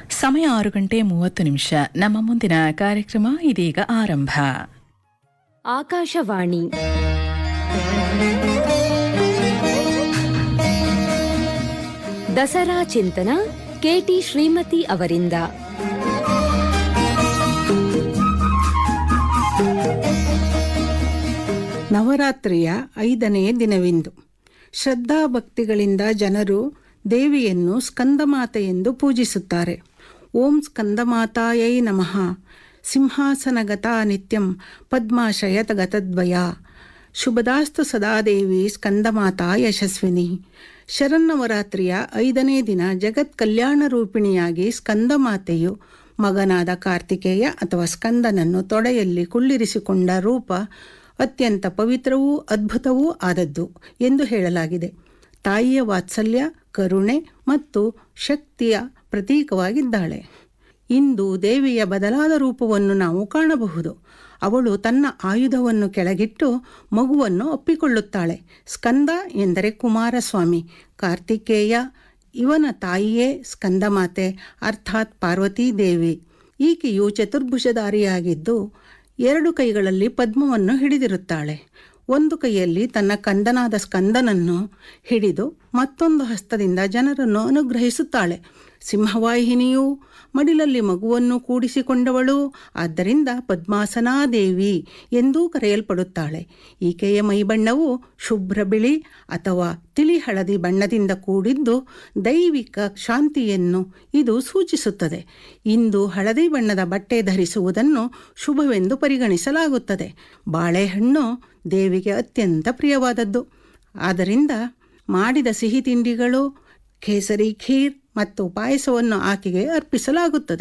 ಸಮಯ ಆರು ಗಂಟೆ ಮೂವತ್ತು ನಿಮಿಷ ನಮ್ಮ ಮುಂದಿನ ಕಾರ್ಯಕ್ರಮ ಇದೀಗ ಆರಂಭ ಆಕಾಶವಾಣಿ ದಸರಾ ಚಿಂತನ ಕೆಟಿ ಶ್ರೀಮತಿ ಅವರಿಂದ ನವರಾತ್ರಿಯ ಐದನೇ ದಿನವಿಂದು ಶ್ರದ್ಧಾಭಕ್ತಿಗಳಿಂದ ಜನರು ದೇವಿಯನ್ನು ಸ್ಕಂದಮಾತೆ ಎಂದು ಪೂಜಿಸುತ್ತಾರೆ ಓಂ ಸ್ಕಂದಮಾತಾಯೈ ನಮಃ ಸಿಂಹಾಸನಗತಾ ನಿತ್ಯಂ ಪದ್ಮಾಶಯತ ಗತದ್ವಯ ಶುಭದಾಸ್ತು ಸದಾದೇವಿ ಸ್ಕಂದಮಾತಾ ಯಶಸ್ವಿನಿ ಶರನ್ನವರಾತ್ರಿಯ ಐದನೇ ದಿನ ಜಗತ್ ಕಲ್ಯಾಣ ರೂಪಿಣಿಯಾಗಿ ಸ್ಕಂದಮಾತೆಯು ಮಗನಾದ ಕಾರ್ತಿಕೇಯ ಅಥವಾ ಸ್ಕಂದನನ್ನು ತೊಡೆಯಲ್ಲಿ ಕುಳ್ಳಿರಿಸಿಕೊಂಡ ರೂಪ ಅತ್ಯಂತ ಪವಿತ್ರವೂ ಅದ್ಭುತವೂ ಆದದ್ದು ಎಂದು ಹೇಳಲಾಗಿದೆ ತಾಯಿಯ ವಾತ್ಸಲ್ಯ ಕರುಣೆ ಮತ್ತು ಶಕ್ತಿಯ ಪ್ರತೀಕವಾಗಿದ್ದಾಳೆ ಇಂದು ದೇವಿಯ ಬದಲಾದ ರೂಪವನ್ನು ನಾವು ಕಾಣಬಹುದು ಅವಳು ತನ್ನ ಆಯುಧವನ್ನು ಕೆಳಗಿಟ್ಟು ಮಗುವನ್ನು ಒಪ್ಪಿಕೊಳ್ಳುತ್ತಾಳೆ ಸ್ಕಂದ ಎಂದರೆ ಕುಮಾರಸ್ವಾಮಿ ಕಾರ್ತಿಕೇಯ ಇವನ ತಾಯಿಯೇ ಸ್ಕಂದಮಾತೆ ಅರ್ಥಾತ್ ಪಾರ್ವತೀ ದೇವಿ ಈಕೆಯು ಚತುರ್ಭುಜಧಾರಿಯಾಗಿದ್ದು ಎರಡು ಕೈಗಳಲ್ಲಿ ಪದ್ಮವನ್ನು ಹಿಡಿದಿರುತ್ತಾಳೆ ಒಂದು ಕೈಯಲ್ಲಿ ತನ್ನ ಕಂದನಾದ ಸ್ಕಂದನನ್ನು ಹಿಡಿದು ಮತ್ತೊಂದು ಹಸ್ತದಿಂದ ಜನರನ್ನು ಅನುಗ್ರಹಿಸುತ್ತಾಳೆ ಸಿಂಹವಾಹಿನಿಯು ಮಡಿಲಲ್ಲಿ ಮಗುವನ್ನು ಕೂಡಿಸಿಕೊಂಡವಳು ಆದ್ದರಿಂದ ಪದ್ಮಾಸನಾದೇವಿ ಎಂದೂ ಕರೆಯಲ್ಪಡುತ್ತಾಳೆ ಈಕೆಯ ಮೈಬಣ್ಣವು ಶುಭ್ರ ಬಿಳಿ ಅಥವಾ ತಿಳಿ ಹಳದಿ ಬಣ್ಣದಿಂದ ಕೂಡಿದ್ದು ದೈವಿಕ ಶಾಂತಿಯನ್ನು ಇದು ಸೂಚಿಸುತ್ತದೆ ಇಂದು ಹಳದಿ ಬಣ್ಣದ ಬಟ್ಟೆ ಧರಿಸುವುದನ್ನು ಶುಭವೆಂದು ಪರಿಗಣಿಸಲಾಗುತ್ತದೆ ಬಾಳೆಹಣ್ಣು ದೇವಿಗೆ ಅತ್ಯಂತ ಪ್ರಿಯವಾದದ್ದು ಆದ್ದರಿಂದ ಮಾಡಿದ ಸಿಹಿ ತಿಂಡಿಗಳು ಕೇಸರಿ ಖೀರ್ ಮತ್ತು ಪಾಯಸವನ್ನು ಆಕೆಗೆ ಅರ್ಪಿಸಲಾಗುತ್ತದೆ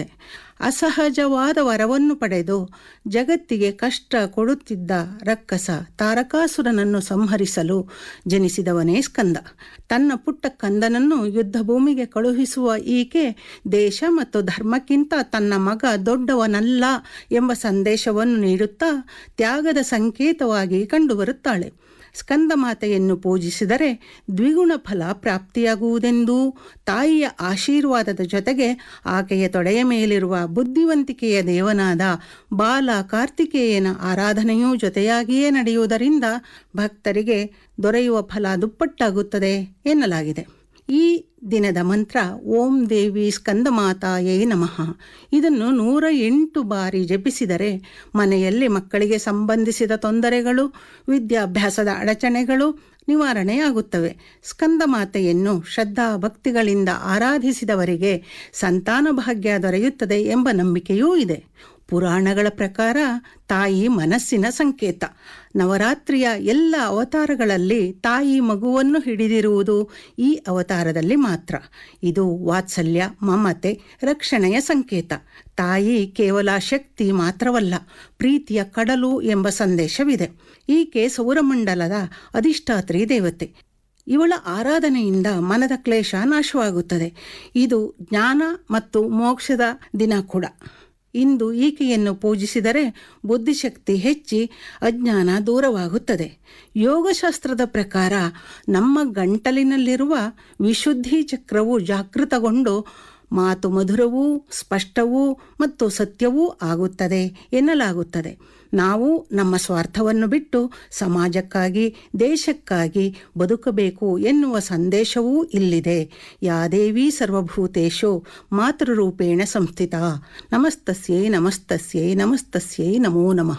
ಅಸಹಜವಾದ ವರವನ್ನು ಪಡೆದು ಜಗತ್ತಿಗೆ ಕಷ್ಟ ಕೊಡುತ್ತಿದ್ದ ರಕ್ಕಸ ತಾರಕಾಸುರನನ್ನು ಸಂಹರಿಸಲು ಜನಿಸಿದವನೇ ಸ್ಕಂದ ತನ್ನ ಪುಟ್ಟ ಕಂದನನ್ನು ಯುದ್ಧ ಭೂಮಿಗೆ ಕಳುಹಿಸುವ ಈಕೆ ದೇಶ ಮತ್ತು ಧರ್ಮಕ್ಕಿಂತ ತನ್ನ ಮಗ ದೊಡ್ಡವನಲ್ಲ ಎಂಬ ಸಂದೇಶವನ್ನು ನೀಡುತ್ತಾ ತ್ಯಾಗದ ಸಂಕೇತವಾಗಿ ಕಂಡುಬರುತ್ತಾಳೆ ಸ್ಕಂದಮಾತೆಯನ್ನು ಪೂಜಿಸಿದರೆ ದ್ವಿಗುಣ ಫಲ ಪ್ರಾಪ್ತಿಯಾಗುವುದೆಂದೂ ತಾಯಿಯ ಆಶೀರ್ವಾದದ ಜೊತೆಗೆ ಆಕೆಯ ತೊಡೆಯ ಮೇಲಿರುವ ಬುದ್ಧಿವಂತಿಕೆಯ ದೇವನಾದ ಬಾಲ ಕಾರ್ತಿಕೇಯನ ಆರಾಧನೆಯೂ ಜೊತೆಯಾಗಿಯೇ ನಡೆಯುವುದರಿಂದ ಭಕ್ತರಿಗೆ ದೊರೆಯುವ ಫಲ ದುಪ್ಪಟ್ಟಾಗುತ್ತದೆ ಎನ್ನಲಾಗಿದೆ ಈ ದಿನದ ಮಂತ್ರ ಓಂ ದೇವಿ ಸ್ಕಂದಮಾತಾಯೇ ನಮಃ ಇದನ್ನು ನೂರ ಎಂಟು ಬಾರಿ ಜಪಿಸಿದರೆ ಮನೆಯಲ್ಲಿ ಮಕ್ಕಳಿಗೆ ಸಂಬಂಧಿಸಿದ ತೊಂದರೆಗಳು ವಿದ್ಯಾಭ್ಯಾಸದ ಅಡಚಣೆಗಳು ನಿವಾರಣೆಯಾಗುತ್ತವೆ ಸ್ಕಂದಮಾತೆಯನ್ನು ಶ್ರದ್ಧಾ ಭಕ್ತಿಗಳಿಂದ ಆರಾಧಿಸಿದವರಿಗೆ ಸಂತಾನ ಭಾಗ್ಯ ದೊರೆಯುತ್ತದೆ ಎಂಬ ನಂಬಿಕೆಯೂ ಇದೆ ಪುರಾಣಗಳ ಪ್ರಕಾರ ತಾಯಿ ಮನಸ್ಸಿನ ಸಂಕೇತ ನವರಾತ್ರಿಯ ಎಲ್ಲ ಅವತಾರಗಳಲ್ಲಿ ತಾಯಿ ಮಗುವನ್ನು ಹಿಡಿದಿರುವುದು ಈ ಅವತಾರದಲ್ಲಿ ಮಾತ್ರ ಇದು ವಾತ್ಸಲ್ಯ ಮಮತೆ ರಕ್ಷಣೆಯ ಸಂಕೇತ ತಾಯಿ ಕೇವಲ ಶಕ್ತಿ ಮಾತ್ರವಲ್ಲ ಪ್ರೀತಿಯ ಕಡಲು ಎಂಬ ಸಂದೇಶವಿದೆ ಈಕೆ ಸೌರಮಂಡಲದ ಅಧಿಷ್ಠಾತ್ರಿ ದೇವತೆ ಇವಳ ಆರಾಧನೆಯಿಂದ ಮನದ ಕ್ಲೇಶ ನಾಶವಾಗುತ್ತದೆ ಇದು ಜ್ಞಾನ ಮತ್ತು ಮೋಕ್ಷದ ದಿನ ಕೂಡ ಇಂದು ಈಕೆಯನ್ನು ಪೂಜಿಸಿದರೆ ಬುದ್ಧಿಶಕ್ತಿ ಹೆಚ್ಚಿ ಅಜ್ಞಾನ ದೂರವಾಗುತ್ತದೆ ಯೋಗಶಾಸ್ತ್ರದ ಪ್ರಕಾರ ನಮ್ಮ ಗಂಟಲಿನಲ್ಲಿರುವ ವಿಶುದ್ಧಿ ಚಕ್ರವು ಜಾಗೃತಗೊಂಡು ಮಾತು ಮಧುರವೂ ಸ್ಪಷ್ಟವೂ ಮತ್ತು ಸತ್ಯವೂ ಆಗುತ್ತದೆ ಎನ್ನಲಾಗುತ್ತದೆ ನಾವು ನಮ್ಮ ಸ್ವಾರ್ಥವನ್ನು ಬಿಟ್ಟು ಸಮಾಜಕ್ಕಾಗಿ ದೇಶಕ್ಕಾಗಿ ಬದುಕಬೇಕು ಎನ್ನುವ ಸಂದೇಶವೂ ಇಲ್ಲಿದೆ ಯಾದೇವಿ ಸರ್ವಭೂತೇಶು ಮಾತೃರೂಪೇಣ ಸಂಸ್ಥಿತ ನಮಸ್ತಸ್ಯೈ ನಮಸ್ತಸ್ಯೈ ನಮಸ್ತಸ್ಯೈ ನಮೋ ನಮಃ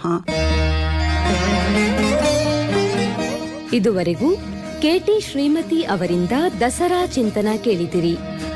ಇದುವರೆಗೂ ಕೆಟಿ ಶ್ರೀಮತಿ ಅವರಿಂದ ದಸರಾ ಚಿಂತನ ಕೇಳಿದಿರಿ